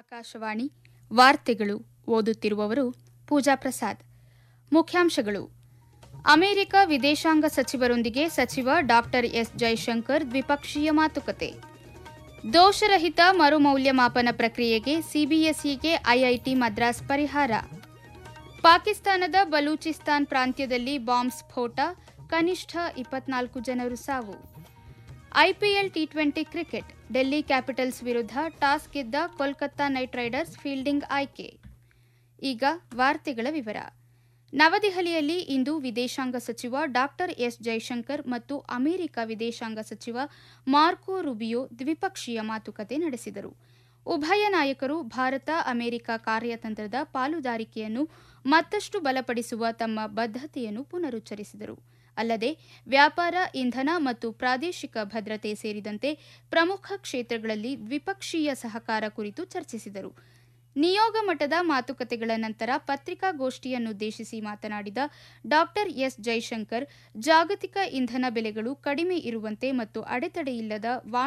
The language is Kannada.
ಆಕಾಶವಾಣಿ ವಾರ್ತೆಗಳು ಓದುತ್ತಿರುವವರು ಪೂಜಾ ಪ್ರಸಾದ್ ಮುಖ್ಯಾಂಶಗಳು ಅಮೆರಿಕ ವಿದೇಶಾಂಗ ಸಚಿವರೊಂದಿಗೆ ಸಚಿವ ಡಾಕ್ಟರ್ ಎಸ್ ಜೈಶಂಕರ್ ದ್ವಿಪಕ್ಷೀಯ ಮಾತುಕತೆ ದೋಷರಹಿತ ಮರುಮೌಲ್ಯಮಾಪನ ಪ್ರಕ್ರಿಯೆಗೆ ಸಿಬಿಎಸ್ಇಗೆ ಐಐಟಿ ಮದ್ರಾಸ್ ಪರಿಹಾರ ಪಾಕಿಸ್ತಾನದ ಬಲೂಚಿಸ್ತಾನ್ ಪ್ರಾಂತ್ಯದಲ್ಲಿ ಬಾಂಬ್ ಸ್ಫೋಟ ಕನಿಷ್ಠ ಇಪ್ಪತ್ನಾಲ್ಕು ಜನರು ಸಾವು IPL T twenty cricket Delhi Capitals ವಿರುದ್ಧ ಟಾಸ್ ಗೆದ್ದ ಕೋಲ್ಕತ್ತಾ ನೈಟ್ ರೈಡರ್ಸ್ ಫೀಲ್ಡಿಂಗ್ ಆಯ್ಕೆ ಈಗ ವಾರ್ತೆಗಳ ವಿವರ ನವದೆಹಲಿಯಲ್ಲಿ ಇಂದು ವಿದೇಶಾಂಗ ಸಚಿವ ಡಾಕ್ಟರ್ ಎಸ್ ಜೈಶಂಕರ್ ಮತ್ತು ಅಮೆರಿಕ ವಿದೇಶಾಂಗ ಸಚಿವ ಮಾರ್ಕೊ ರುಬಿಯೋ ದ್ವಿಪಕ್ಷೀಯ ಮಾತುಕತೆ ನಡೆಸಿದರು ಉಭಯ ನಾಯಕರು ಭಾರತ ಅಮೆರಿಕ ಕಾರ್ಯತಂತ್ರದ ಪಾಲುದಾರಿಕೆಯನ್ನು ಮತ್ತಷ್ಟು ಬಲಪಡಿಸುವ ತಮ್ಮ ಬದ್ಧತೆಯನ್ನು ಪುನರುಚ್ಚರಿಸಿದರು ಅಲ್ಲದೆ ವ್ಯಾಪಾರ ಇಂಧನ ಮತ್ತು ಪ್ರಾದೇಶಿಕ ಭದ್ರತೆ ಸೇರಿದಂತೆ ಪ್ರಮುಖ ಕ್ಷೇತ್ರಗಳಲ್ಲಿ ದ್ವಿಪಕ್ಷೀಯ ಸಹಕಾರ ಕುರಿತು ಚರ್ಚಿಸಿದರು ನಿಯೋಗ ಮಟ್ಟದ ಮಾತುಕತೆಗಳ ನಂತರ ಪತ್ರಿಕಾಗೋಷ್ಠಿಯನ್ನುದ್ದೇಶಿಸಿ ಮಾತನಾಡಿದ ಡಾಕ್ಟರ್ ಎಸ್ ಜೈಶಂಕರ್ ಜಾಗತಿಕ ಇಂಧನ ಬೆಲೆಗಳು ಕಡಿಮೆ ಇರುವಂತೆ ಮತ್ತು ಅಡೆತಡೆಯಿಲ್ಲದ